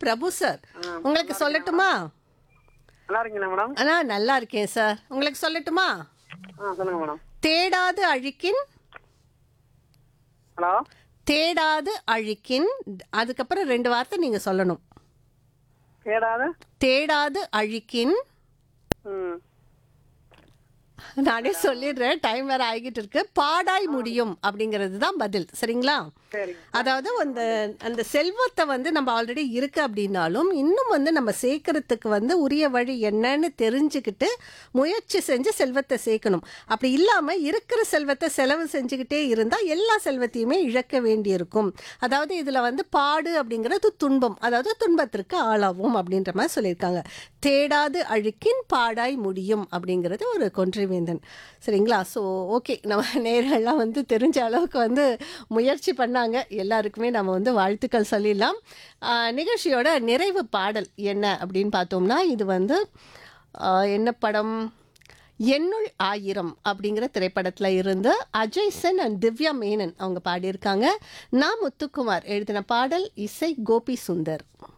பிரபு sir உங்களுக்கு சொல்லட்டுமா நல்லா இருக்கீங்களா மேடம் அண்ணா நல்லா இருக்கேன் சார் உங்களுக்கு சொல்லட்டுமா ஆ சொல்லுங்க மேடம் தேடாது அழிக்கின் ஹலோ தேடாது அழிக்கின் அதுக்கப்புறம் ரெண்டு வார்த்தை நீங்க சொல்லணும் கேடாத தேடாது அழிக்கின் ம் நானே சொல்லிடுறேன் டைம் வேற ஆகிட்டு இருக்கு பாடாய் முடியும் அப்படிங்கிறது தான் பதில் சரிங்களா சரி அதாவது அந்த அந்த செல்வத்தை வந்து நம்ம ஆல்ரெடி இருக்கு அப்படின்னாலும் இன்னும் வந்து நம்ம சேர்க்கறதுக்கு வந்து உரிய வழி என்னன்னு தெரிஞ்சுக்கிட்டு முயற்சி செஞ்சு செல்வத்தை சேர்க்கணும் அப்படி இல்லாம இருக்கிற செல்வத்தை செலவு செஞ்சுக்கிட்டே இருந்தா எல்லா செல்வத்தையுமே இழக்க வேண்டியிருக்கும் அதாவது இதுல வந்து பாடு அப்படிங்கிறது துன்பம் அதாவது துன்பத்திற்கு ஆளாகும் அப்படின்ற மாதிரி சொல்லியிருக்காங்க தேடாது அழுக்கின் பாடாய் முடியும் அப்படிங்கிறது ஒரு கொன்றைவேந்தன் சரிங்களா ஸோ ஓகே நம்ம நேரெல்லாம் வந்து தெரிஞ்ச அளவுக்கு வந்து முயற்சி பண்ணாங்க எல்லாருக்குமே நம்ம வந்து வாழ்த்துக்கள் சொல்லிடலாம் ஆஹ் நிகழ்ச்சியோட நிறைவு பாடல் என்ன அப்படின்னு பார்த்தோம்னா இது வந்து ஆஹ் என்ன படம் என்னுள் ஆயிரம் அப்படிங்கிற திரைப்படத்தில் இருந்து அஜய் சென் அண்ட் திவ்யா மேனன் அவங்க பாடியிருக்காங்க நான் முத்துக்குமார் எழுதின பாடல் இசை கோபி சுந்தர்